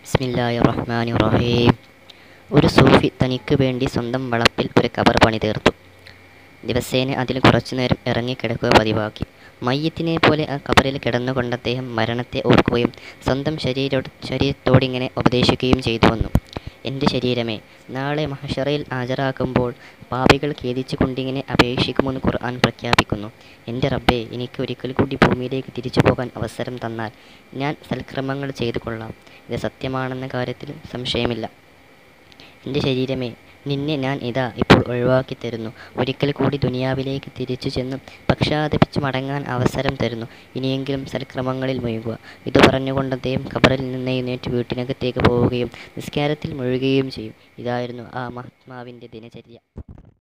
ബിസ്മില്ലാഹി റഹ്മാനി റഹീം ഒരു സൂഫി തനിക്ക് വേണ്ടി സ്വന്തം വളപ്പിൽ ഒരു കബർ പണിതീർത്തു ദിവസേന അതിൽ കുറച്ചുനേരം ഇറങ്ങിക്കിടക്കുക പതിവാക്കി മയ്യത്തിനെ പോലെ ആ കബറിൽ കിടന്നുകൊണ്ട് അദ്ദേഹം മരണത്തെ ഓർക്കുകയും സ്വന്തം ശരീര ശരീരത്തോടിങ്ങനെ ഉപദേശിക്കുകയും ചെയ്തു വന്നു എൻ്റെ ശരീരമേ നാളെ മഹഷറയിൽ ഹാജരാക്കുമ്പോൾ പാപികൾ ഖേദിച്ചു കൊണ്ടിങ്ങനെ അപേക്ഷിക്കുമെന്ന് ഖുർആൻ പ്രഖ്യാപിക്കുന്നു എൻ്റെ റബ്ബേ എനിക്ക് ഒരിക്കൽ കൂടി ഭൂമിയിലേക്ക് തിരിച്ചു പോകാൻ അവസരം തന്നാൽ ഞാൻ സൽക്രമങ്ങൾ ചെയ്തു കൊള്ളാം ഇത് സത്യമാണെന്ന കാര്യത്തിൽ സംശയമില്ല എൻ്റെ ശരീരമേ നിന്നെ ഞാൻ ഇതാ ഇപ്പോൾ ഒഴിവാക്കി തരുന്നു ഒരിക്കൽ കൂടി ദുനിയാവിലേക്ക് തിരിച്ചു ചെന്ന് പക്ഷാതപിച്ച് മടങ്ങാൻ അവസരം തരുന്നു ഇനിയെങ്കിലും സൽക്രമങ്ങളിൽ മുഴുകുക ഇത് പറഞ്ഞുകൊണ്ട് അദ്ദേഹം ഖബറിൽ നിന്ന് എഴുന്നേറ്റ് വീട്ടിനകത്തേക്ക് പോവുകയും നിസ്കാരത്തിൽ മുഴുകുകയും ചെയ്യും ഇതായിരുന്നു ആ മഹാത്മാവിൻ്റെ ദിനചര്യ